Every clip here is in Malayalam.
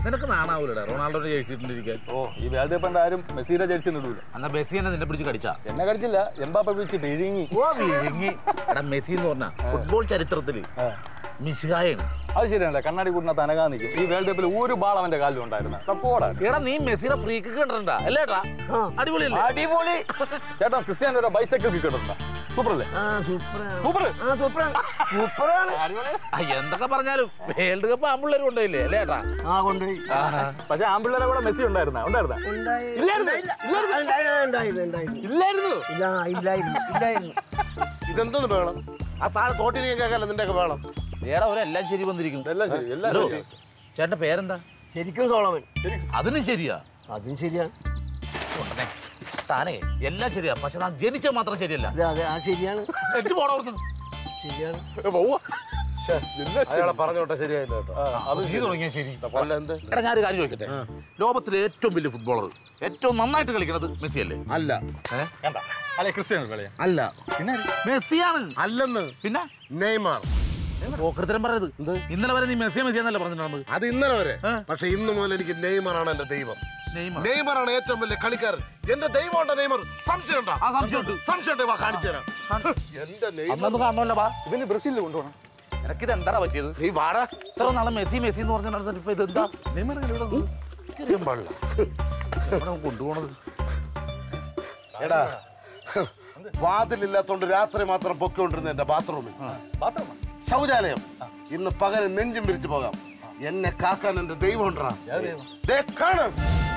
നിനക്ക് നാണാവൂലടാ റൊണാൾഡോയുടെ ജേഴ്സി ഇട്ടിരിക്കാൻ ഓ ഈ വേൾഡ് കപ്പ് ആരും മെസ്സിയുടെ ജേഴ്സി ഒന്നും ഇടൂല എന്നാ മെസ്സി എന്നെ നിന്നെ പിടിച്ച് കടിച്ചാ എന്നെ കളിച്ചില്ല എംബാപ്പ പിടിച്ച് പിഴുങ്ങി ഓ വിഴുങ്ങി എടാ മെസ്സി എന്ന് പറഞ്ഞ ഫുട്ബോൾ ചരിത്രത്തില് മിശിഹായാണ് അത് ശരിയല്ല കണ്ണാടി കൂട്ടിനകത്ത് അനകാൻ നിൽക്കും ഈ വേൾഡ് കപ്പിൽ ഒരു ബാൾ അവന്റെ കാലിൽ ഉണ്ടായിരുന്നു പോടാ എടാ നീ മെസ്സിയുടെ ഫ്രീക്ക് കണ്ടിട്ടുണ്ടാ അല്ലേട്ടാ അടിപൊളിയല്ലേ അടിപൊളി ചേട്ടാ ക്രിസ്ത്യാനോ ഒരു ബൈസൈക്കിൾ കിക്ക് ഇട്ടിട്ടുണ്ടോ സൂപ്പർ അല്ലേ ആ സൂപ്പറാണ് സൂപ്പർ ആ സൂപ്പറാണ് സൂപ്പറാണ് ആ, എന്തൊക്കെ പറഞ്ഞാലും വേൾഡ് കപ്പ് ആമ്പിള്ളേരും ഉണ്ടായില്ലേ അല്ലേട്ടാ ആ കൊണ്ടുപോയി പക്ഷെ ആമ്പിള്ളേരെ കൂടെ മെസ്സി ഉണ്ടായിരുന്ന ഉണ്ടായിരുന്ന ഉണ്ടായി ഇല്ലായിരുന്നു, ഇല്ല, ഉണ്ടായിരുന്നു ഉണ്ടായിരുന്നു ഉണ്ടായിരുന്നു ഇല്ലായിരുന്നു ഇല്ല ഇല്ലായിരുന്നു ഇല്ലായിരുന്നു ഇതെന്തോന്ന് വേണം ആ താഴെ തോട്ടിലേക്ക് കേൾക്കാല്ലോ നിന്റെ ഒക്കെ വേണം ഏടാ ഒരെല്ലാം ശരി വന്നിരിക്കും എല്ലാം ശരി എല്ലാം ഹലോ ശരി ചേട്ടന്റെ പേരെന്താ ശരിക്കും സോളമൻ അതിനും ശരിയാ അതും ശരിയാണ് ഉടനെ താനേ എല്ലാം ശരിയാ പക്ഷെ താൻ ജനിച്ചത് മാത്രം ശരിയല്ല അതെ അതെ ആ ശരിയാണ് എട്ട് പോണോ അവിടുന്ന് ശരിയാണ് ഏ, പോവാ ശ്ശേ, അയാളെ പറഞ്ഞോട്ടെ ശരിയായില്ല കേട്ടോ അത് നീ തുടങ്ങിയ ശരി അല്ല എന്ത് എടാ ഞാനൊരു കാര്യം ചോദിക്കട്ടെ ലോകത്തിലെ ഏറ്റവും വലിയ ഫുട്ബോളർ ഏറ്റവും നന്നായിട്ട് കളിക്കുന്നത് മെസ്സി അല്ലേ അല്ല ഏ? കണ്ട അല്ലെ ക്രിസ്ത്യാനോ കളിയാ അല്ല പിന്നെ മെസ്സിയാണ് അല്ലെന്ന് പിന്നെ നെയ്മാർ പോക്കൃത്തരം പറയത് ഇന്നലെ വരെ നീ മെസ്സിയ മെസ്സി എന്നല്ല പറഞ്ഞിട്ടുണ്ടെന്ന് അത് ഇന്നലെ വരെ പക്ഷെ ഇന്ന് മുതൽ എനിക്ക് നെയ്മറാണ് എന്റെ ദൈവം നെയ്മർ നെയ്മറാണ് ഏറ്റവും വലിയ കളിക്കാരൻ എന്റെ ദൈവം ഉണ്ട് നെയ്മർ സംശയം ഉണ്ടോ ആ സംശയമുണ്ട് സംശയം വാ കാണിച്ചു തരാം എന്റെ നെയ്മർ അന്നൊന്ന് കാണണമല്ലോ വാ ഇവന് ബ്രസീലിൽ കൊണ്ടുപോകണം നിനക്കിത് എന്താ പറ്റിയത് നീ വാടാ ഇത്ര നാളെ മെസ്സി മെസ്സി എന്ന് പറഞ്ഞ നടന്നിട്ട് ഇപ്പൊ ഇത് എന്താ നെയ്മർ ഇങ്ങനെ ഇവിടെ ഉണ്ട്. എനിക്കറിയാൻ പാടില്ല എവിടെ കൊണ്ടുപോണത് എടാ വാതിലില്ലാത്തോണ്ട് രാത്രി മാത്രം പൊക്കിക്കൊണ്ടിരുന്ന എന്റെ ബാത്റൂമിൽ ബാത്റൂമാ ശൗചാലയം ഇന്ന് പകല് നെഞ്ചും പിരിച്ചു പോകാം എന്നെ കാക്കാൻ എന്റെ ദൈവം ഉണ്ടാ ദേ കാണ്.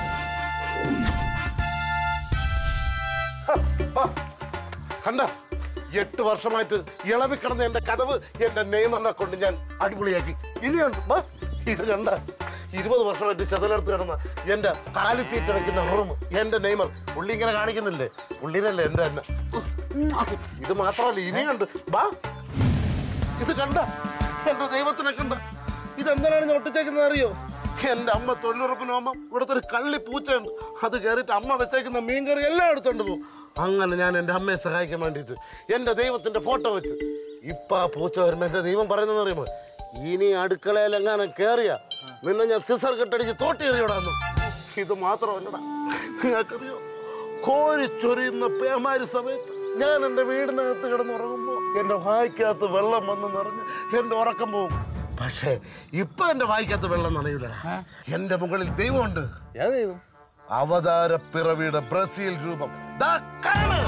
ഹ, ഹ. കണ്ട എട്ട് വർഷമായിട്ട് ഇളവി കിടന്ന എന്റെ കഥവ് എന്റെ നെയ്മറിനെ കൊണ്ട് ഞാൻ അടിപൊളിയാക്കി ഇനിയുണ്ട് വാ. ഇത് കണ്ട ഇരുപത് വർഷമായിട്ട് ചെതലെടുത്ത് കിടന്ന എന്റെ കാലിത്തീറ്റ വെക്കുന്ന റൂം എന്റെ നെയ്മർ പുള്ളി ഇങ്ങനെ കാണിക്കുന്നില്ലേ പുള്ളിനല്ലേ എന്റെ തന്നെ ഇത് മാത്രമല്ല ഇനിയുണ്ട് ബാ ഇത് കണ്ട എന്റെ ദൈവത്തിനെ കണ്ട ഇതെന്തിനാണ് ഞാൻ ഒട്ടിച്ചേക്കുന്നത് അറിയോ എന്റെ അമ്മ തൊഴിലുറപ്പിന് അമ്മ ഇവിടുത്തെ ഒരു കള്ളി പൂച്ചയുണ്ട് അത് കയറിയിട്ട് അമ്മ വെച്ചേക്കുന്ന മീൻകറി എല്ലാം എടുത്തോണ്ട് പോകും അങ്ങനെ ഞാൻ എൻ്റെ അമ്മയെ സഹായിക്കാൻ വേണ്ടിയിട്ട് എൻ്റെ ദൈവത്തിന്റെ ഫോട്ടോ വെച്ച് ഇപ്പൊ ആ പൂച്ച വരുമ്പോ എൻ്റെ ദൈവം പറയുന്നത് അറിയുമോ ഇനി അടുക്കളയിലെങ്ങാനും കയറിയ നിന്നെ ഞാൻ സിസർ കെട്ടടിച്ച് തോട്ടി എറിയോടാന്നു ഇത് മാത്രമല്ലടാ നിങ്ങൾക്കറിയോ കോരിച്ചൊരിയുന്ന പേമാരി സമയത്ത് ഞാൻ എൻ്റെ വീടിനകത്ത് കിടന്നുറങ്ങുമ്പോൾ എൻ്റെ വായിക്കകത്ത് വെള്ളം വന്ന് നിറഞ്ഞ് എൻ്റെ ഉറക്കം പോകും പക്ഷേ ഇപ്പൊ എൻ്റെ വായിക്കകത്ത് വെള്ളം നനയില്ലടാ എൻ്റെ മുകളിൽ ദൈവമുണ്ട് ഏത് ചെയ്തു അവതാര പിറവിയുടെ ബ്രസീൽ രൂപം ദാ കാണ്.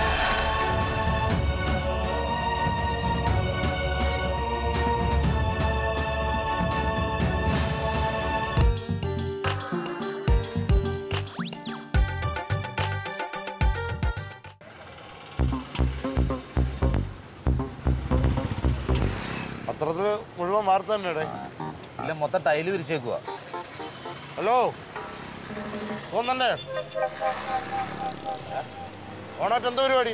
പത്രത്തില് മുഴുവൻ വാർത്ത തന്നെ ഇല്ല മൊത്തം ടൈല് വിരിച്ചേക്കുക ഹലോ തോന്നണ്ടേ ഓണായിട്ട് എന്താ പരിപാടി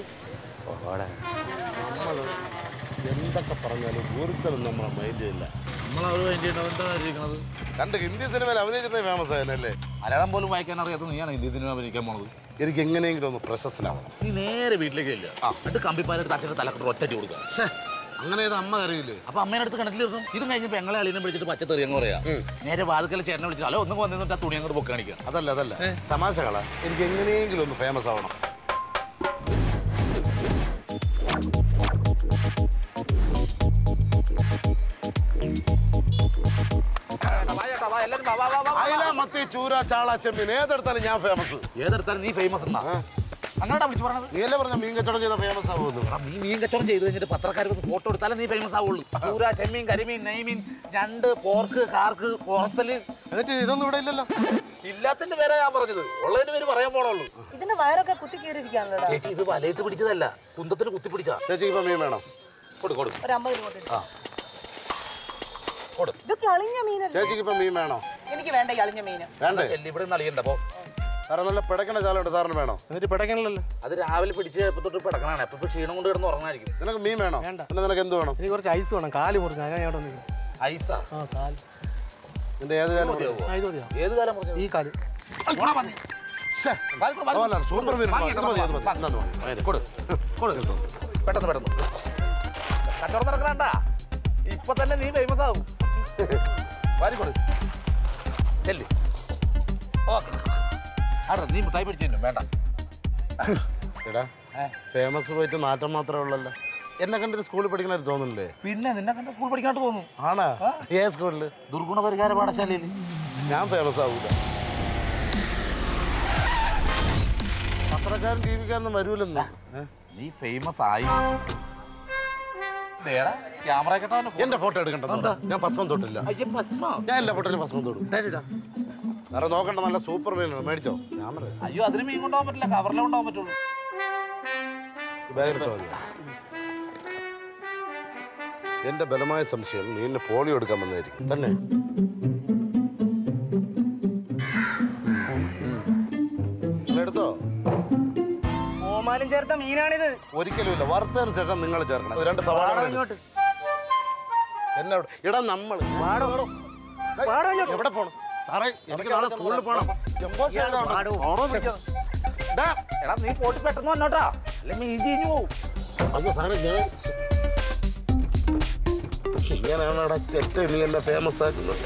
നമ്മള് എന്തൊക്കെ പറഞ്ഞാലും ഒരുത്തരും നമ്മളെ മൈൻഡ് ചെയ്യില്ല നമ്മളവർ വേണ്ടിയിട്ട് എന്താ ഇരിക്കണത് കണ്ട് ഹിന്ദി സിനിമയിൽ അഭിനയിച്ചിരുന്ന ഫേമസ് ആയനല്ലേ മലയാളം പോലും വായിക്കാൻ അറിയാത്ത നീയാണ് ഇന്ത്യ സിനിമ അഭിനയിക്കാൻ പോണത് എനിക്ക് എങ്ങനെയെങ്കിലും ഒന്ന് പ്രശസ്തനാവണം നീ നേരെ വീട്ടിലേക്ക് ഇല്ല എന്നിട്ട് കമ്പിപ്പാലെടുത്ത് അച്ഛൻ്റെ തലക്കെട്ട് ഒറ്റടി കൊടുക്കുക പക്ഷേ അങ്ങനെ ഇത് അമ്മ അറിയില്ലേ അപ്പൊ അമ്മേനെ അടുത്ത് കിണറ്റിലിരുന്നു ഇതും കഴിഞ്ഞ് പെങ്ങളെ അളിനെ വിളിച്ചിട്ട് പച്ചത്തെറി അങ്ങ് പറയാ നേരെ വാതിക്കൽ ചേട്ടനെ വിളിച്ചിട്ട് ഹലോ ഒന്നും വന്നിട്ട് ആ തുണി അങ്ങോട്ട് പൊക്കി കാണിക്കുക അതല്ല അതല്ല തമാശകളാ എനിക്ക് എങ്ങനെയെങ്കിലും ഒന്ന് ഫേമസ് ആവണം അയില മത്തി ചൂര ചാള ചെമ്മീൻ ഏതെടുത്താലും ഞാൻ ഫേമസ് ഏതെടുത്താലും നീ ഫേമസ് എന്നാ അങ്ങോട്ടാ വിളിച്ചു പറഞ്ഞത് നീ അല്ലേ പറഞ്ഞ മീൻ കച്ചവടം ചെയ്ത ഫേമസ് ആവുമെന്ന് എടാ, നീ മീൻ കച്ചവടം ചെയ്ത് കഴിഞ്ഞിട്ട് പത്രക്കാർക്ക് ഫോട്ടോ എടുത്താലേ നീ ഫേമസ് ആവുള്ളൂ ചൂര ചെമ്മീൻ കരിമീൻ നെയ്മീൻ ഞണ്ട് പോർക്ക് കാർക്ക് പുറത്തല് എന്നിട്ട് ഇതൊന്നും ഇവിടെ ഇല്ലല്ലോ ഇല്ലാത്തതിന്റെ പേരാ ഞാൻ പറഞ്ഞത് ഉള്ളതിന്റെ പേര് പറയാൻ പോണുള്ളൂ ഇതിന്റെ വയറൊക്കെ കുത്തി കയറിയിരിക്കാണല്ലോ ചേച്ചി ഇത് വലയിട്ട് പിടിച്ചതല്ല കുന്തത്തിന് കുത്തി പിടിച്ചാ ചേച്ചി ഇപ്പൊ മീൻ വേണം കൊടു കൊടു ഒരു അമ്പത് രൂപ തരും. കൊടു ഇതൊക്കെ അളിഞ്ഞ മീനല്ലേ ചേച്ചിക്ക് ഇപ്പൊ മീൻ വേണോ എനിക്ക് വേണ്ട ഈ അളിഞ്ഞ മീന് വേണ്ടേ ചെല്ലി ഇവിടെ നിന്ന് അളിയണ്ട അപ്പൊ സാറേ നല്ല പിടക്കണ ചാലുണ്ട് സാറിന് വേണോ എന്നിട്ട് പിടക്കണല്ലോ അത് രാവിലെ പിടിച്ച് ഇപ്പൊ തൊട്ട് പിടക്കണാണ് അപ്പൊ ഇപ്പൊ ക്ഷീണം കൊണ്ട് കിടന്ന് ഉറങ്ങായിരിക്കും നിനക്ക് മീൻ വേണോ പിന്നെ നിനക്ക് എന്ത് വേണം എനിക്ക് കുറച്ച് ഐസ് വേണം കാല് മുറിഞ്ഞ ഞാൻ അവിടെ നിൽക്കണം ഐസാ ആ കാല് നിന്റെ ഏത് കാലം മതിയാവോ? ആ ഇത് മതിയോ ഏത് കാലം പറഞ്ഞത്? ഈ കാല് പോടാ പന്നി. ശ്ശേ. വാ, വാ, വാ. അതല്ല, സൂപ്പർ മീൻ വാങ്ങി, അത് മതി, അത് മതി. വാ. ഇന്നാ മതി. അതിന്. കൊടു കൊടു പെട്ടെന്ന് പെട്ടെന്ന് കച്ചവടം നടക്കണ്ട ഇപ്പൊ തന്നെ നീ ഫേമസ് ആവും വാരി കൊടു ചെല്ല് ഓ ആടാ നീ മിഠായി പിടിച്ചു വേണ്ട എടാ ഫേമസ് പോയിട്ട് നാറ്റം മാത്രമേ ഉള്ളല്ലോ എന്നെ കണ്ടിട്ട് സ്കൂളിൽ പഠിക്കണ തോന്നുന്നില്ലേ പിന്നെ നിന്നെ കണ്ട സ്കൂൾ പഠിക്കാണ്ട് തോന്നും ആണാ ഏ സ്കൂളിൽ ദുർഗുണ പരിഹാര പാഠശാലയിൽ ഞാൻ ഫേമസ് ആവൂല പത്രക്കാരൻ ജീവിക്കാനൊന്നും വരൂലെന്ന് ഏ? നീ ഫേമസ് ആയി ദേടാ ക്യാമറ കേട്ടോ എന്റെ ഫോട്ടോ എടുക്കണ്ട ഞാൻ ഭസ്മം തൊട്ടില്ല ഞാൻ എല്ലാ ഫോട്ടോയിലും ഭസ്മം തൊടും വേറെ നോക്കണ്ട നല്ല സൂപ്പർ മീനാണ് മേടിച്ചോ ഞാൻ പറയാം അയ്യോ അതിന് മീൻ കൊണ്ടുപോകാൻ പറ്റില്ല കവറിലേ കൊണ്ടുപോകാൻ പറ്റുള്ളൂ ബാഗിലിട്ടോ മതി എന്റെ ബലമായ സംശയം മീനിന് പോളിയോ എടുക്കാൻ വന്നായിരിക്കും തന്നെ നിങ്ങൾ എടുത്തോ ഓമാനം ചേർത്ത മീനാണിത് ഒരിക്കലും ഇല്ല വറുത്തതിന് ശേഷം നിങ്ങൾ ചേർക്കണം ഇത് രണ്ട് സവാള കൂടെ എടുക്ക്. എന്നെ അവിടെ- എടാ നമ്മള് ഡേയ്, എവിടെ പോണം സാറേ എനിക്ക് നാളെ സ്കൂളിൽ പോണം എംബോ ചെയ്തതാണ്. ഡാ, എടാ നീ പോയിട്ട് പെട്ടെന്ന് വന്നോട്ടാ അല്ലെ മീൻ ചീഞ്ഞു പോവും അയ്യോ സാറേ ഞാൻ ഇങ്ങനെയാണ് അവിടെ ചെറ്റ് നീ എന്നെ ഫേമസ് ആക്കുന്നത്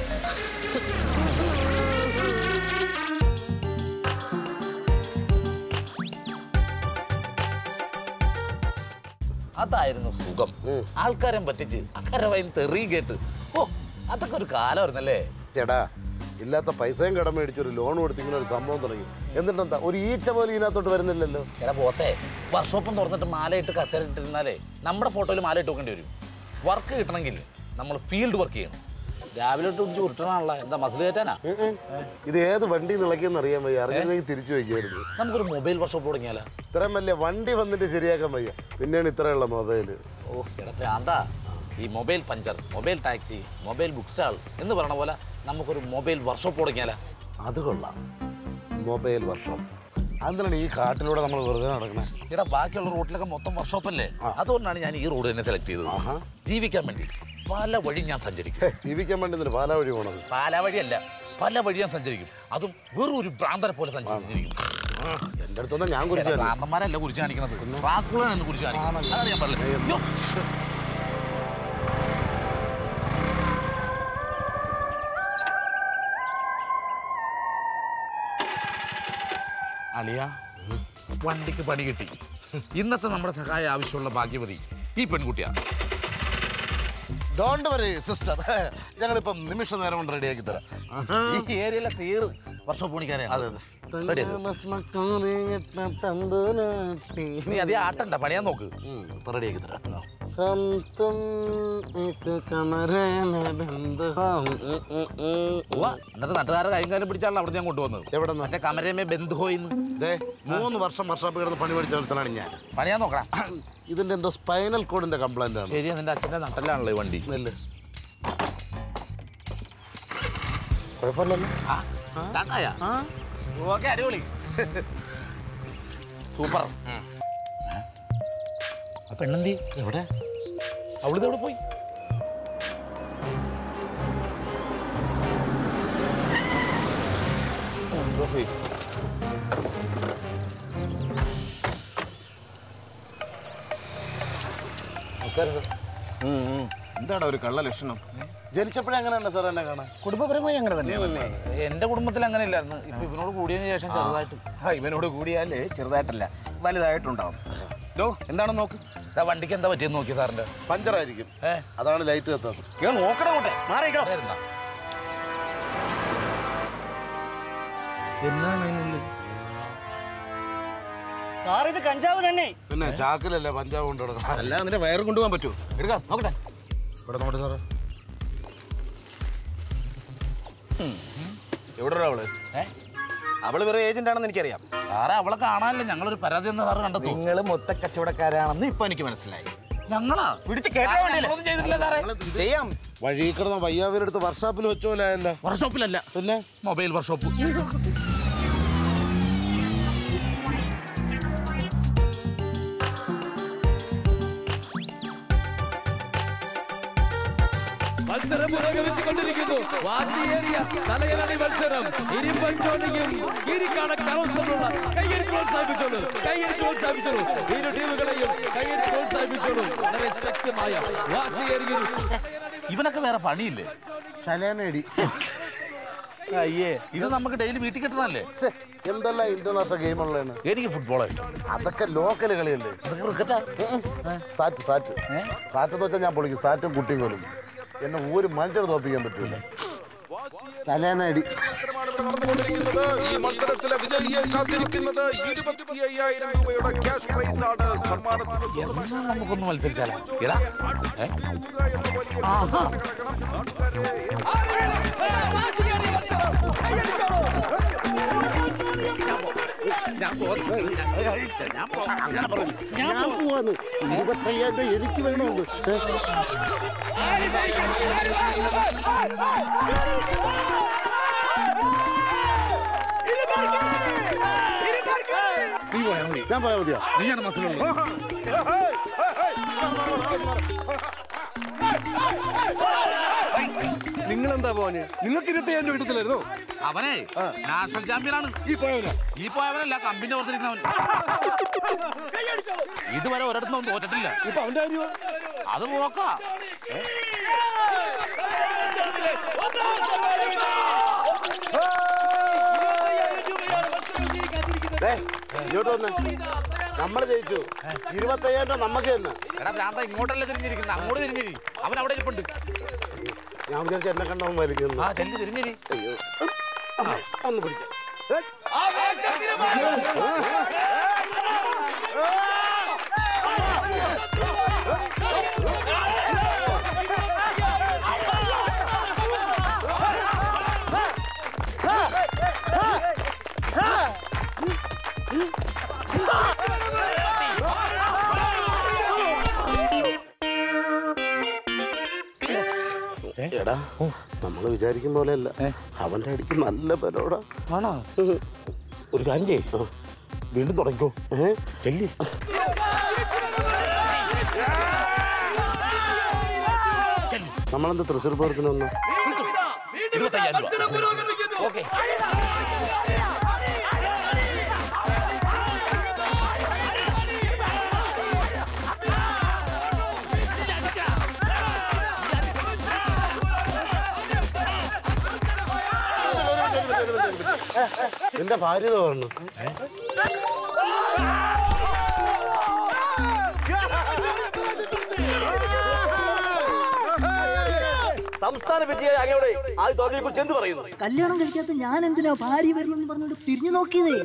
അതായിരുന്നു സുഖം ആൾക്കാരെ പറ്റിച്ച് അക്കരെ വൈൻ തെറിയും കേട്ട് ഓ അതൊക്കെ ഒരു കാലമായിരുന്നല്ലേ എടാ ഇല്ലാത്ത പൈസയും കടം മേടിച്ച് ഒരു ലോൺ കൊടുത്ത് ഇങ്ങനെ ഒരു സംഭവം തുടങ്ങി എന്നിട്ടെന്താ ഒരു ഈച്ച പോലും ഇതിനകത്തോട്ട് വരുന്നില്ലല്ലോ എടാ പോത്തെ വർക്ക്ഷോപ്പും തുറന്നിട്ട് മാലയിട്ട് കസേര ഇട്ടിരുന്നാലേ നമ്മുടെ ഫോട്ടോയിൽ മാല ഇട്ട് വെക്കേണ്ടി വരും വർക്ക് കിട്ടണമെങ്കിൽ നമ്മൾ ഫീൽഡ് വർക്ക് ചെയ്യണം രാവിലെ ഇട്ട് പിടിച്ച് ഉരുട്ടണാണല്ലോ എന്താ മസിൽ കയറ്റാനാ ഇത് ഏത് വണ്ടി നിളയ്ക്കെന്ന് അറിയാൻ വയ്യ അറിഞ്ഞെങ്കിൽ തിരിച്ചു വയ്ക്കായിരുന്നു നമുക്കൊരു മൊബൈൽ വർക്ക്ഷോപ്പ് തുടങ്ങിയാലോ ഇത്രയും വലിയ വണ്ടി വന്നിട്ട് ശരിയാക്കാൻ വയ്യ പിന്നെയാണ് ഇത്രയുള്ള മൊബൈല് ഓ എടാ പ്രാന്താ ഈ mobile puncture mobile taxi mobile book stall എന്ന് പറയണ പോലെ നമുക്കൊരു മൊബൈൽ വർക്ക്ഷോപ്പ് തുടങ്ങിയാലോ അത് കൊള്ളാം മൊബൈൽ വർഷം അതെന്താണ് ഈ കാട്ടിലൂടെ നമ്മൾ വെറുതെ നടക്കണേ എടാ ബാക്കിയുള്ള റോഡിലൊക്കെ മൊത്തം വർക്ക്ഷോപ്പ് അല്ലേ അതുകൊണ്ടാണ് ഞാൻ ഈ റോഡ് തന്നെ സെലക്ട് ചെയ്തത് ജീവിക്കാൻ വേണ്ടി പല വഴി ഞാൻ സഞ്ചരിക്കും ഹേ, ജീവിക്കാൻ വേണ്ടി നിന്റെ പാലാ വഴി പോണത് പാലാ വഴിയല്ല പല വഴി ഞാൻ സഞ്ചരിക്കും അതും വെറും ഒരു ഭ്രാന്തരെ പോലെ സഞ്ചരിച്ചിരിക്കും എൻ്റെ അടുത്തൊന്നും ഞാൻ കുറിച്ച് ഭ്രാന്തന്മാരല്ല കുറിച്ച് കാണിക്കണത് ട്രാക്കുളാണ് കുറിച്ച് കാണിക്കുന്നത് അതാണ് ഞാൻ പറഞ്ഞത് അയ്യോ. അളിയ വണ്ടിക്ക് പണി കിട്ടി ഇന്നത്തെ നമ്മുടെ സഹായ ആവശ്യമുള്ള ഭാഗ്യവതി ഈ പെൺകുട്ടിയാ ഡോണ്ട് വരി സിസ്റ്റർ ഞങ്ങളിപ്പം നിമിഷ നേരം കൊണ്ട് റെഡിയാക്കി തരാം ഈ ഏരിയയിലെ തീർ വർഷം പണിക്കാരെയാണ് അതെ അതെ നീ അതേ ആട്ടണ്ട പണിയാൻ നോക്ക് ഇപ്പൊ റെഡിയാക്കി തരാം हम तुम एक कमरे में बंद हम ഉവ്വ. എന്നിട്ട് നാട്ടുകാരെ കൈയും കാലം പിടിച്ചാണല്ലോ അവിടെ ഞാൻ കൊണ്ടുവന്നത് എവിടെ മറ്റേ കമരമേ ബന്ധുഹോയിന്ന് ദേ മൂന്ന് വർഷം വർഷാപ്പ് കിടന്ന് പണി പഠിച്ച ഒരുത്തനാണ് ഞാൻ പണിയാൻ നോക്കണം ഇതിന്റെ എന്തോ സ്പൈനൽ കോഡിന്റെ കംപ്ലൈന്റ് ആണ് ശരിയാ നിന്റെ അച്ഛന്റെ നട്ടലാണല്ലോ ഈ വണ്ടി നെല്ല് കുഴപ്പമില്ലല്ലോ ഓക്കെ അടിപൊളി സൂപ്പർ ആ പെണ്ണെന്തി എവിടെ അവിടുത്തെ എവിടെ പോയി നമസ്കാരം സർ എന്താണ് ഒരു കള്ള ലക്ഷണം ജനിച്ചപ്പോഴേ അങ്ങനെയല്ല സാർ എന്നെ കാണാൻ കുടുംബപരമായി അങ്ങനെ തന്നെയാണ് എന്റെ കുടുംബത്തിൽ അങ്ങനെ ഇല്ലായിരുന്നു ഇപ്പൊ ഇവനോട് കൂടിയതിനു ശേഷം ചെറുതായിട്ട് ആ ഇവനോട് കൂടിയാല് ചെറുതായിട്ടല്ല വലുതായിട്ടുണ്ടാവും ലോ എന്താണെന്ന് നോക്ക് ദാ വണ്ടിക്ക് എന്താ പറ്റിയെന്ന് നോക്കി സാറിന്റെ പഞ്ചറായിരിക്കും ഏ അതാണ് ലൈറ്റ് കത്താത്തത് ഇവ നോക്കണം അങ്ങോട്ടെ മാറിക്കോ വരുന്ന എന്നാണ് സാർ ഇത് കഞ്ചാവ് തന്നെ പിന്നെ ചാക്കിലല്ലേ പഞ്ചാബ് കൊണ്ട് കിടക്കണം അല്ല നിന്റെ വയറ് കൊണ്ടുപോകാൻ പറ്റുമോ എടുക്കാം നോക്കട്ടെ ഇവിടെ നോട്ടെ സാറേ എവിടെ അവള് ഏ അവള് വേറെ ഏജന്റ് ആണെന്ന് എനിക്കറിയാം സാറേ അവളെ കാണാനില്ല ഞങ്ങളൊരു പരാതി എന്ന് സാറ് കണ്ടെത്തു നിങ്ങൾ മൊത്ത കച്ചവടക്കാരാണെന്ന് ഇപ്പൊ എനിക്ക് മനസ്സിലായി ഞങ്ങളാ പിടിച്ച് കേട്ടാ സാറേ, വേണ്ടിയല്ലേ? ഞങ്ങളൊന്നും ചെയ്തിട്ടില്ല സാറേ ചെയ്യാം വഴി കിടന്ന വയ്യാവിലെടുത്ത് വർഷാപ്പിൽ വെച്ച പോലെ ആയല്ലോ വർക്ക്ഷോപ്പിലല്ല പിന്നെ മൊബൈൽ വർക്ക്ഷോപ്പ് മത്സരം പുരോഗമിച്ചുകൊണ്ടിരിക്കുന്നു വാശിയേറിയ തലയലടി മത്സരം ഇരുമ്പഞ്ചോണിയും ഗിരിക്കാണ കലോത്സവമുള്ള കൈയടി പ്രോത്സാഹിപ്പിച്ചോളൂ കൈയടി പ്രോത്സാഹിപ്പിച്ചോളൂ ഇരു ടീമുകളെയും കൈയടി പ്രോത്സാഹിപ്പിച്ചോളൂ വളരെ ശക്തമായ വാശിയേറിയൊരു ഇവനൊക്കെ വേറെ പണിയില്ലേ ചലേനടി അയ്യേ ഇത് നമുക്ക് ഡെയിലി വീട്ടിൽ കിട്ടണല്ലേ ശ്ശെ, എന്തെല്ലാം ഇന്റർനാഷണൽ ഗെയിം ഉള്ളതാണ് എനിക്ക് ഫുട്ബോളാണ് ഇഷ്ടം അതൊക്കെ ലോക്കൽ കളിയല്ലേ അതൊക്കെ ക്രിക്കറ്റാ സാറ്റ് സാറ്റ് ഏ? സാറ്റ് എന്ന് വെച്ചാൽ ഞാൻ പൊളിക്കും സാറ്റും കുട്ടിയും കൊല്ലും എന്നെ ഒരു മനുഷ്യർ തോപ്പിക്കാൻ പറ്റൂല തലേനടി മത്സരമാണ് ഇവിടെ നടന്നുകൊണ്ടിരിക്കുന്നത് ഈ മത്സരത്തിലെ വിജയിയെ കാത്തിരിക്കുന്നത് ഇരുപത്തി അയ്യായിരം രൂപയുടെ ക്യാഷ് പ്രൈസ് ആണ് സമ്മാനത്തിന് എന്നാ നമുക്കൊന്ന് മത്സരിച്ചാലോ എടാ ഏ? ഞാൻ പോവാന്ന് ഇരുപത്തയ്യായിരം രൂപ എനിക്ക് വേണമെന്ന് നീ പോയാ മതി ഞാൻ പോയാൽ മതിയോ നീയാണ് മസിലുള്ളത് നിങ്ങൾ എന്താ പോവാന് നിങ്ങൾക്ക് ഇരുപത്തയ്യായിരം രൂപ കിട്ടത്തില്ലായിരുന്നോ അവനെ നാഷണൽ ചാമ്പ്യൻ ആണ് ഈ പോയവനാ ഈ പോയവനല്ല കമ്പിന്റെ പുറത്തിരിക്കുന്നവൻ ഇതുവരെ ഒരിടത്തും അവൻ തോറ്റിട്ടില്ല ഇപ്പൊ അവന്റെ കാര്യമോ അത് പോക്കാ ദേ, ഇങ്ങോട്ട് വന്ന് നമ്മൾ ജയിച്ചു ഇരുപത്തയ്യായിരം രൂപ നമുക്ക് തന്നെ എടാ ഭ്രാന്ത ഇങ്ങോട്ടല്ലേ തിരിഞ്ഞിരിക്കുന്നത് അങ്ങോട്ട് തിരിഞ്ഞിരി അവൻ അവിടെ ഇരിപ്പുണ്ട് ഞാൻ വിചാരിച്ചു എന്നെ കണ്ടവൻ വലിക്കുന്നു ആ ചെല്ലി തിരിഞ്ഞിരി അയ്യോ അമ്മ, ഒന്ന് പിടിച്ച എടാ നമ്മൾ വിചാരിക്കും പോലെയല്ല അവന്റെ അടിക്ക് നല്ല ബലോടാ ആണോ ഒരു കാര്യം ചെയ്യ് വീണ്ടും തുടങ്ങിക്കോ ഏ ചെല്ലി ചെല്ലി നമ്മളെന്ത് തൃശ്ശൂർ പൂരത്തിന് വന്നു ഇരുപത്തയ്യായിരം രൂപ ഓക്കെ നിന്റെ ഭാര്യ തോന്നുന്നു സംസ്ഥാന വിജയ അങ്ങയുടെ ആദ്യ തോൽവിയെ കുറിച്ച് എന്ത് പറയുന്നു കല്യാണം കഴിക്കാത്ത ഞാൻ എന്തിനാ ഭാര്യ വരണമെന്ന് പറഞ്ഞോണ്ട് തിരിഞ്ഞു നോക്കിയതേ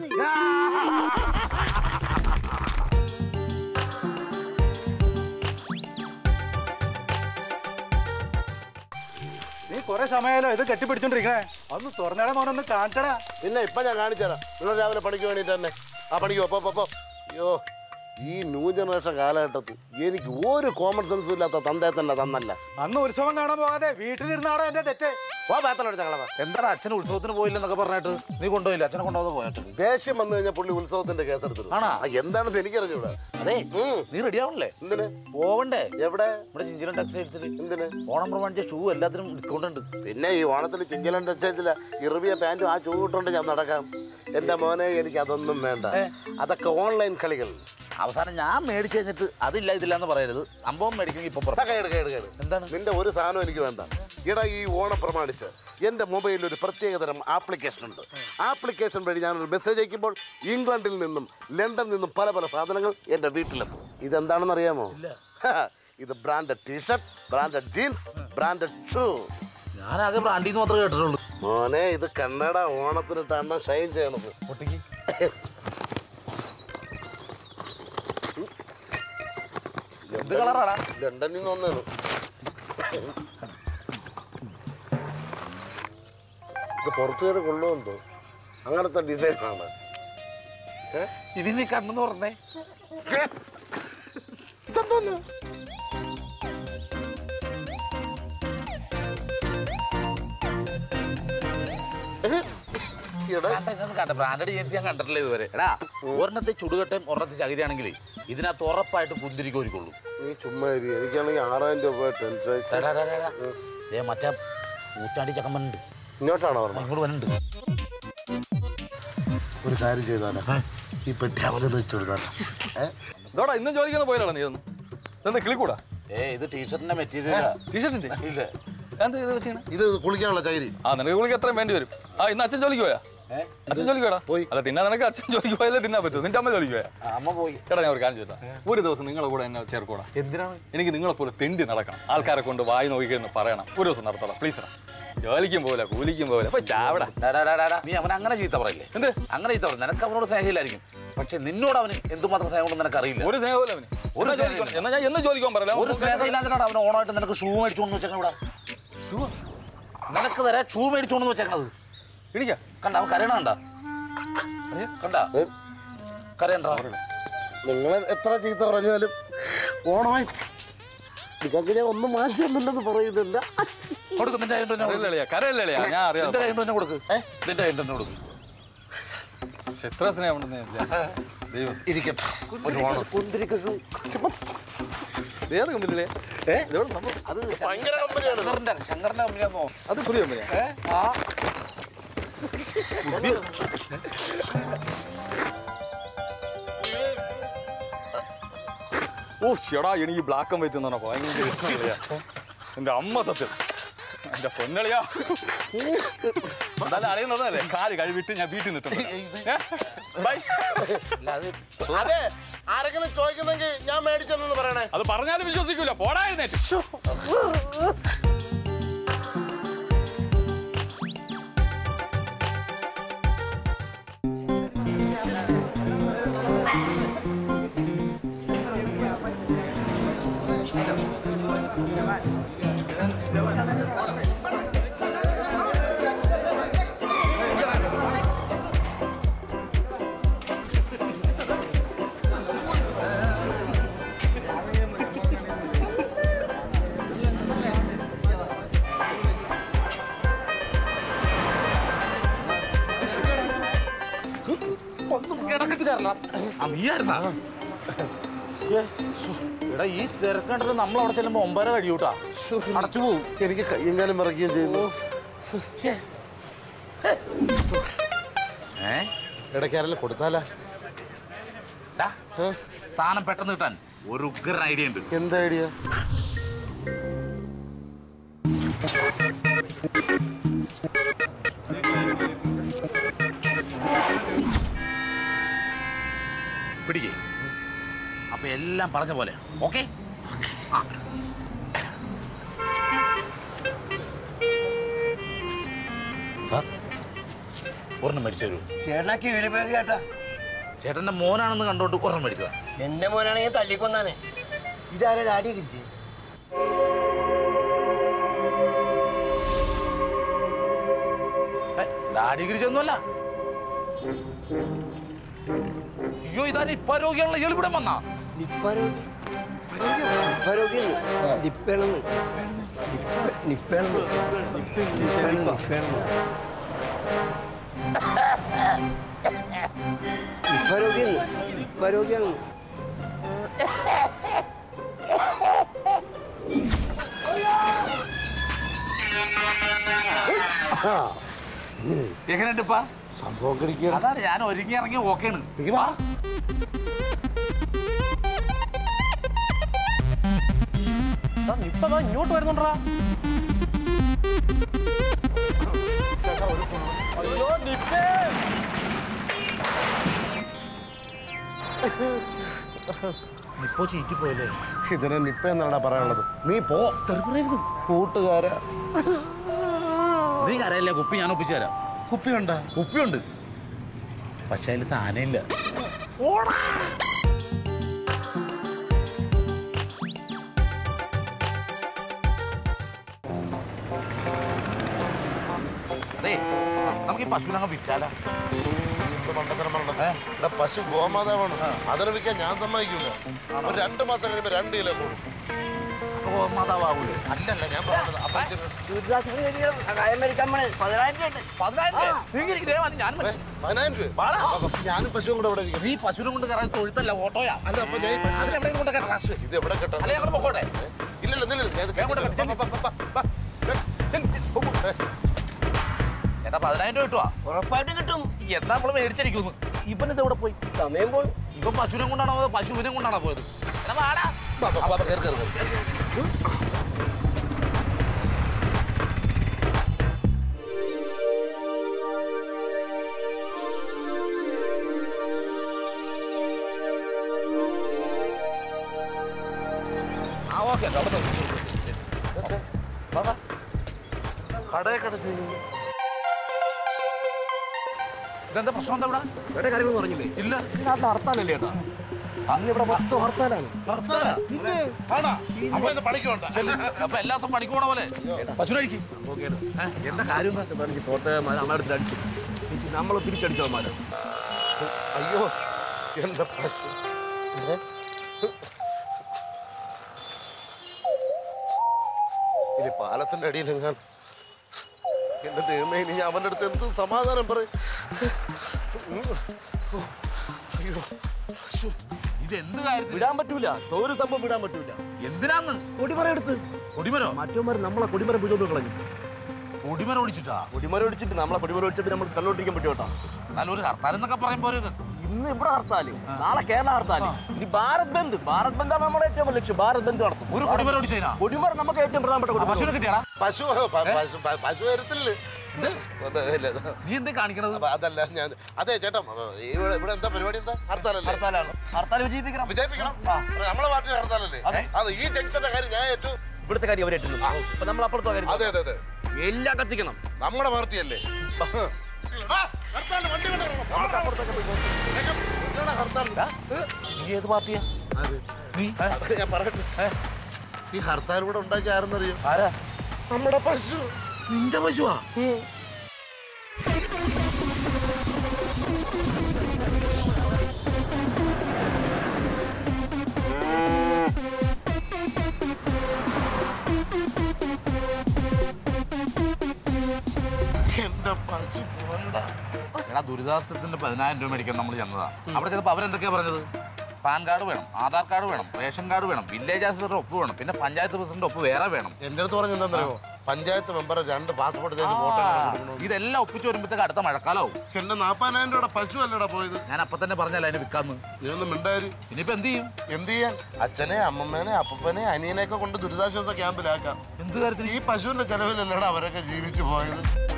നീ കുറെ സമയമല്ലോ ഇത് കെട്ടിപ്പിടിച്ചോണ്ടിരിക്കണേ ഒന്ന് തുറന്നട മോനൊന്ന് കാണിച്ചടാ പിന്നെ ഇപ്പൊ ഞാൻ കാണിച്ചുതരാം നിങ്ങൾ രാവിലെ പണിക്ക് വേണ്ടിട്ട് തന്നെ ആ പണിക്ക് പോ പോ, പോ അയ്യോ ഈ ന്യൂ ജനറേഷൻ കാലഘട്ടത്തിൽ എനിക്ക് ഒരു കോമൺ സെൻസും ഇല്ലാത്ത തന്തയെ തന്നെ തന്നല്ല അന്ന് ഉത്സവം കാണാൻ പോകാതെ വീട്ടിലിരുന്നാടോ എന്റെ തെറ്റ് ഓ പേത്തലോട് ഞങ്ങളെ എന്താടാ അച്ഛൻ ഉത്സവത്തിന് പോയില്ലെന്നൊക്കെ പറഞ്ഞിട്ട് നീ കൊണ്ടുപോയില്ല അച്ഛനെ കൊണ്ടുപോകാതെ പോയിട്ട് ദേഷ്യം വന്നു കഴിഞ്ഞാൽ പുള്ളി ഉത്സവത്തിന്റെ കേസെടുത്തു ആണോ? ആ, എന്താണെന്ന് എനിക്കറിഞ്ഞൂടാ അതെ ഉം. നീ റെഡി ആവണല്ലേ എന്തിന് പോവണ്ടേ എവിടെ നമ്മുടെ ചിഞ്ചിലൻ ടെക്സ്റ്റൈൽസിൽ എന്തിന് ഓണം പ്രമാണിച്ച ഷൂ എല്ലാത്തിനും ഡിസ്കൗണ്ട് ഉണ്ട് പിന്നെ ഈ ഓണത്തിന് ചിങ്കലൻ ടെക്സ്റ്റൈൽസിലെ ഇറുവിയ പാൻറ്റും ആ ചൂ ഇട്ടുകൊണ്ട് ഞാൻ നടക്കാം എന്റെ മോനെ എനിക്ക് അതൊന്നും വേണ്ട അതൊക്കെ ഓൺലൈൻ കളികൾ അവസാനം ഞാൻ മേടിച്ചു കഴിഞ്ഞിട്ട് അതില്ല ഇതില്ല എന്ന് പറയരുത് സംഭവം മേടിക്കണമെങ്കിൽ ഇപ്പൊ ആ, പുറത്ത് കേട് കേട് കേട് എന്താണ്? നിന്റെ ഒരു സാധനം എനിക്ക് വേണ്ട ഇടാ ഈ ഓണം പ്രമാണിച്ച് എൻ്റെ മൊബൈലിൽ ഒരു പ്രത്യേകതരം ആപ്ലിക്കേഷൻ ഉണ്ട് ആപ്ലിക്കേഷൻ വഴി ഞാനൊരു മെസ്സേജ് അയക്കുമ്പോൾ ഇംഗ്ലണ്ടിൽ നിന്നും ലണ്ടനിൽ നിന്നും പല പല സാധനങ്ങൾ എൻ്റെ വീട്ടിലെത്തും ഇതെന്താണെന്ന് അറിയാമോ ഇത് branded T shirt branded jeans branded shoe ഞാനാകെ ബ്രാൻഡിന്ന് മാത്രമേ കേട്ടിട്ടുള്ളൂ മോനെ ഇത് കണ്ണട ഓണത്തിനിട്ട് അണ്ണ ഷൈൻ ചെയ്യണത് എന്ത് കളറാടാ ലണ്ടനിൽ നിന്ന് വന്നതാണ് ഇത് പുറത്തുകാർ കൊള്ളുമെന്തോ അങ്ങനത്തെ ഡിസൈൻ ആണ് ഇനി നീ കണ്ണെന്ന് പറഞ്ഞേ എടാ കണ്ട ബ്രാൻഡഡ് ജീൻസ് ഞാൻ കണ്ടിട്ടില്ല ഇതുവരെ എടാ ഒരെണ്ണത്തെ ചുടുകട്ടയും ഒരെണ്ണത്തെ ചകിരിയാണെങ്കിൽ ഇതിനകത്ത് ഉറപ്പായിട്ട് കുന്തിരിക്ക് ഒരുക്കുള്ളൂ നീ ചുമ്മാ ഇരി. എനിക്കാണെങ്കിൽ ആറായിരം രൂപ ടെൻഷൻ ഏ മറ്റേ ഊറ്റാണ്ടി ചക്കമ്മനുണ്ട് ഇങ്ങോട്ടാണോ പറഞ്ഞത് ഇങ്ങോട്ട് വന്നുണ്ട് ഒരു കാര്യം ചെയ്താലോ ഈ പെട്ടി അവനെ വെച്ചു കൊടുത്താലോ ഏ ഇതോടാ ഇന്നും ജോലിക്കൊന്നും പോയാലോ നീ ഒന്ന് ഇതെന്താ കിളിക്കൂടാ ഏ ഇത് ടീഷർട്ടിന്റെ മെറ്റീരിയലാ ടീഷർട്ടിന്റെ ഇല്ല എന്താ ഇത് വെച്ചാണ് ഇത് കുളിക്കാനുള്ള ചകിരി ആ നിനക്ക് കുളിക്ക് എത്രയും വേണ്ടി വരും ആ ഇന്ന് അച്ഛൻ ജോലിക്ക് പോയാ അച്ഛൻ ജോലിക്ക് പോയാ പോയി. അല്ല തിന്നാ നിനക്ക് അച്ഛൻ ജോലിക്ക് പോയാലേ തിന്നാൻ പറ്റൂ നിന്റെ അമ്മ ജോലിക്ക് പോയാ അമ്മ പോയി എടാ ഞാൻ ഒരു കാര്യം ചോദിച്ചാ ഒരു ദിവസം നിങ്ങളെ കൂടെ എന്നെ ചേർക്കൂടാ എന്തിനാണ് എനിക്ക് നിങ്ങളെ പോലെ തെണ്ടി നടക്കണം ആൾക്കാരെ കൊണ്ട് വായി നോക്കിയെന്ന് പറയണം ഒരു ദിവസം നടത്തണം പ്ലീസ് ജോലിക്കും പോലെ കൂലിക്കും പോലെ അപ്പൊ ചാവടാ ഡാ, ഡാ, ഡാ, ഡാ, ഡാ. നീ അവൻ അങ്ങനെ ചീത്ത പറയില്ലേ എന്ത്? അങ്ങനെ ചീത്ത പറയും നിനക്ക് അവനോട് സ്നേഹമില്ലായിരിക്കും പക്ഷെ നിന്നോട് അവന് എന്തുമാത്രം സ്നേഹം ഉണ്ടെന്ന് നിനക്ക് അറിയില്ല ഒരു സ്നേഹമില്ല അവന് ഒരു എന്നാ സ്നേഹമില്ല. ജോലിക്ക് എന്നാ ഞാൻ എന്ന് ജോലിക്ക് പോകാൻ പറയല ഒരു സ്നേഹം ഇല്ലാതിനാണ് അവൻ ഓണമായിട്ട് നിനക്ക് ഷൂ മേടിച്ചോണ്ട് വെച്ചേക്കണ ഇവിടെ നിനക്ക് തരാ ഷൂ മേടിച്ചോണ്ട് വെച്ചേക്കണത് ഇടിക്കാ കണ്ട അവൻ കരയണ കണ്ട കണ്ട കരയണ്ട നിങ്ങൾ എത്ര ചീത്ത പറഞ്ഞാലും ഓണമായി നിങ്ങൾക്ക് ഞാൻ ഒന്നും വാങ്ങിച്ചിട്ടുണ്ടെന്ന് പറയുന്നില്ല കൊടുക്ക് നിന്റെ കൈ തന്നെ കൊടുക്ക്. കരയില്ലേളിയാ കരയില്ലേളിയാ ഞാൻ അറിയാം നിന്റെ കൈ തന്നെ കൊടുക്ക് നിന്റെ കൈ തന്നെ കൊടുക്ക് പക്ഷെ എത്ര സ്നേഹമുണ്ടെന്ന് ഞാൻ വിചാരിച്ചു. ദൈവം ഇരിക്കട്ടെ ഒരു ഓണം ഏത് കമ്പനിയിലെ അത് ഭയങ്കര കമ്പനിയാണ് ശങ്കറിന്റെ ശങ്കറിന്റെ കമ്പനിയാന്നോ അത് പുതിയ കമ്പനിയാ ആ ഓ ചേടാ എനിക്ക് ബ്ലാക്ക് ആൻഡ് വൈറ്റ് എന്ന് പറഞ്ഞാൽ ഭയങ്കര ഇഷ്ടമല്ല എന്റെ അമ്മ സത്യം എന്റെ പൊന്നളിയാ നല്ല അറിയുന്നതല്ലേ കാല് കഴിവിട്ട് ഞാൻ വീട്ടിൽ നിൽക്കുന്നു ബൈ അല്ല അത് അതെ ആരെങ്കിലും ചോദിക്കുന്നെങ്കിൽ ഞാൻ മേടിച്ചെന്നു പറയണേ അത് പറഞ്ഞാലും വിശ്വസിക്കൂല പോടാ എഴുന്നേറ്റ് ഒന്നും കിടക്കിട്ട് കയറല ആ നീയായിരുന്നാ ശ്ശേ. എടാ ഈ തിരക്കണ്ടിട്ട് നമ്മൾ അവിടെ ചെല്ലുമ്പോ ഒമ്പര കഴിയൂട്ടാ അടച്ചു പോവും എനിക്ക് കയ്യെങ്കാലും മറക്കുകയും ചെയ്യുന്നു ശ്ശേ. ഏ ഇടയ്ക്ക് ആരെങ്കിലും കൊടുത്താലാ ഡാ, സാധനം പെട്ടെന്ന് കിട്ടാൻ ഒരു ഉഗ്രൻ ഐഡിയ ഉണ്ട് എന്താ ഐഡിയ പിടിക്കേ അപ്പൊ എല്ലാം പറഞ്ഞ പോലെ ഓക്കെ സാർ ഒരെണ്ണം മേടിച്ചു തരൂ ചേട്ടനാക്കി വീട് പേര് കേട്ടാ ചേട്ടന്റെ മോനാണെന്ന് കണ്ടോണ്ട് ഒരെണ്ണം മേടിച്ചതാ എന്റെ മോനാണെങ്കിൽ തല്ലിക്കൊന്നാനെ ഇതാരാ ഡാഡി തിരിച്ച് ഏ, ഡാഡി ഗിരിച്ചൊന്നുമല്ല അയ്യോ ഇതാ ഇപ്പൊ രോഗിയാണല്ലോ ഇയാൾ വന്നാ നിപ്പാരോഗ്യം നിപ്പാരോഗ്യം നിപ്പേണെന്ന് നിപ്പേണെന്ന് നിപ്പേണെന്ന് നിപ്പേണെന്ന് നിപ്പാരോഗ്യം നിപ്പാരോഗ്യാണ് എങ്ങനെയുണ്ട് ഇപ്പൊ സംഭവം കഴിക്കുക അതാണ് ഞാൻ ഒരുങ്ങി ഇറങ്ങി ഓക്കെയാണ് വാ. ഇങ്ങോട്ട് വരുന്നുണ്ടാ ഇപ്പൊ ചീറ്റി പോയല്ലേ ഇതിനെ നിപ്പ എന്നാണ് പറയാനുള്ളത് നീ പോ കൂട്ടുകാരാ നീ കരയല്ലേ കുപ്പി ഞാൻ ഒപ്പിച്ചു തരാം കുപ്പിയുണ്ടാ കുപ്പിയുണ്ട് പക്ഷെ അതിൽ സാധനമില്ല അതെ നമുക്ക് ഈ പശുവിനങ്ങ് വിറ്റാലോ എന്ത് മണ്ടത്തരം പറഞ്ഞത്? എടാ, പശു ഗോമാതാവാണ് അതിനെ വിൽക്കാൻ ഞാൻ സമ്മതിക്കില്ല ഒരു രണ്ട് മാസം കഴിയുമ്പോ രണ്ട് കിലോ കൂടും മാതാവൂലേ അല്ലല്ല ഞാൻ പറഞ്ഞത് അപ്പൊ സഹായം മേടിക്കാൻ പതിനായിരം രൂപ ഞാൻ ഏ, പതിനായിരം രൂപ അപ്പൊ ഞാനും പശുവും കൂടെ ഇവിടെ ഇരിക്കും നീ പശുവിനെ കൊണ്ട് കയറാൻ തൊഴുത്തല്ല ഓട്ടോയാ അല്ല അപ്പൊ ഞാൻ ഈ പശു അതിനെവിടെയും കൊണ്ട് കയറാ ഇത് എവിടെ കെട്ടാ അല്ലെ ഞങ്ങൾ പൊക്കോട്ടെ ഇല്ലല്ലോ നില്ല ഞാൻ ഇത് വേഗം കൊണ്ട് കെട്ടിട്ട് കെട്ടി. വാ, വാ, വാ, വാ, വാ. ചേട്ടാ പതിനായിരം രൂപ കിട്ടുവാ ഉറപ്പായിട്ടും കിട്ടും എന്നാ നമ്മള് മേടിച്ചിരിക്കുന്നു ഇവനിത് എവിടെ പോയി സമയം പോൾ ഇവൻ പശുവിനെ കൊണ്ടാണോ അതോ പശുവിനെ കൊണ്ടാണോ പോയത് എടാ വാടാ. ആ, വാ, വാ, കേറ്, കേറ്, കേറ്. കടയൊക്കെ അടച്ച് ഇതെന്താ പ്രശ്നം എന്താ ഇവിടെ വേറെ കാര്യങ്ങളൊന്നും പറഞ്ഞില്ലേ ഇല്ല നാട്ടിൽ ഹർത്താലല്ലേ ചേട്ടാ അന്ന് ഇവിടെ മൊത്തം ഹർത്താലാണ് ഭർത്താവാ? ആണോ? അപ്പൊ ഇന്ന് പണിക്ക് പോണ്ട. അപ്പൊ എല്ലാ ദിവസം പണിക്ക് പോണ പോലെ പശു കഴിക്കും എന്താ കാര്യം എന്താ പറഞ്ഞ് തോട്ട അമ്മടുത്ത് അടിച്ചു നമ്മൾ തിരിച്ചടിച്ചോ മാല അയ്യോ എന്റെ പശു ഏ? ഇനി പാലത്തിന്റെ അടിയിൽ ഞാൻ എന്റെ ദൈവമേ ഇനി ഞാൻ അവന്റെ അടുത്ത് എന്ത് സമാധാനം പറയും അയ്യോ പശു ഇത് എന്ത് കാര്യത്തിൽ വിടാൻ പറ്റൂല ഒരു സംഭവം വിടാൻ പറ്റൂല എന്തിനാന്ന് കൊടിമര എടുത്ത് കൊടിമരോ മറ്റവന്മാർ നമ്മളെ കൊടിമര പിടിച്ചോണ്ട് കളഞ്ഞു കൊടിമരം ഓടിച്ചിട്ടാ കൊടിമര ഒടിച്ചിട്ട് നമ്മളെ കൊടിമര ഒടിച്ചിട്ട് നമ്മൾ കണ്ണോട്ടിരിക്കാൻ പറ്റുമോട്ടാ നല്ലൊരു ഹർത്താൽ എന്നൊക്കെ പറയുമ്പോ ഒരു ഇന്ന് ഇവിടെ ഹർത്താല് നാളെ കേരള ഹർത്താല് ഇനി ഭാരത് ബന്ദ് ഭാരത് ബന്ദാണ് നമ്മുടെ ഏറ്റവും വലിയ ലക്ഷ്യം ഭാരത് ബന്ദ് നടത്തും ഒരു കൊടിമരം ഓടിച്ചതിനാ കൊടിമര നമുക്ക് ഏറ്റവും പ്രധാനപ്പെട്ട കൊടിമരം. പശുവിനെ കിട്ടിയാടാ പശു പ- പശു പ- പശു വരത്തില്ലേ ഇല്ല, നീ എന്താ കാണിക്കണത് അപ്പൊ അതല്ല ഞാൻ അതെ ചേട്ടാ അപ്പൊ ഇവിടെ ഇവിടെ എന്താ പരിപാടി എന്താ ഹർത്താലല്ലേ ഹർത്താലാണ് ഹർത്താൽ വിജയിപ്പിക്കണം വിജയിപ്പിക്കണം നമ്മളെ പാർട്ടി ഹർത്താലല്ലേ അതെ. അത് ഈ ജംഗ്ഷന്റെ കാര്യം ഞാൻ ഏറ്റു ഇവിടുത്തെ കാര്യം അവരേറ്റുന്നു അപ്പൊ നമ്മൾ അപ്പുറത്തെ കാര്യം അതെ അതെ അതെ എല്ലാം കത്തിക്കണം നമ്മുടെ പാർട്ടിയല്ലേ ആ, ഹർത്താലിന് വണ്ടി കൊണ്ടുവരണം. നമുക്ക് അപ്പുറത്തൊക്കെ പോയി വേഗം, ഇതാണ് ഹർത്താൽ. നീ ഏത് പാർട്ടിയാ ആര്? നീ അത് ഞാൻ പറയട്ടെ ഈ ഹർത്താൽ കൂടെ ഉണ്ടാക്കി ആരെന്നറിയോ ആരാ നമ്മുടെ പശു നിന്റെ പശുവാ എന്റെ പശു പോരടാ എടാ ദുരിതാശ്വാസത്തിന്റെ പതിനായിരം രൂപ മേടിക്കാൻ നമ്മൾ ചെന്നതാ അവിടെ ചിലപ്പോൾ അവരെന്തൊക്കെയാ പറഞ്ഞത് പാൻ കാർഡ് വേണം ആധാർ കാർഡ് വേണം റേഷൻ കാർഡ് വേണം വില്ലേജ് ഓഫീസറുടെ ഒപ്പ് വേണം പിന്നെ പഞ്ചായത്ത് പ്രസിഡന്റ് ഒപ്പ് വേറെ വേണം എന്റെ അടുത്ത് പറഞ്ഞ എന്താണെന്നറിയോ പഞ്ചായത്ത് മെമ്പറെ രണ്ട് പാസ്പോർട്ട് തേച്ച് ഫോട്ടോ ഇതെല്ലാം ഒപ്പിച്ച് വരുമ്പോഴത്തേക്ക് അടുത്ത മഴക്കാലാവും എന്റെ നാപ്പതിനായിരം രൂപയുടെ പശു അല്ലടാ പോയത് ഞാൻ അപ്പൊ തന്നെ പറഞ്ഞല്ല അതിന് വിൽക്കാന്ന് ഇതൊന്നും മിണ്ടാര് ഇനിയിപ്പോ എന്ത് ചെയ്യും എന്ത് ചെയ്യാൻ അച്ഛനെ അമ്മമ്മേനെ അപ്പനെ അനിയനെയൊക്കെ കൊണ്ട് ദുരിതാശ്വാസ ക്യാമ്പിലാക്കാം എന്ത് കാര്യത്തിന് ഈ പശുവിന്റെ ചെലവിലല്ലടാ അവരൊക്കെ ജീവിച്ചു പോയത്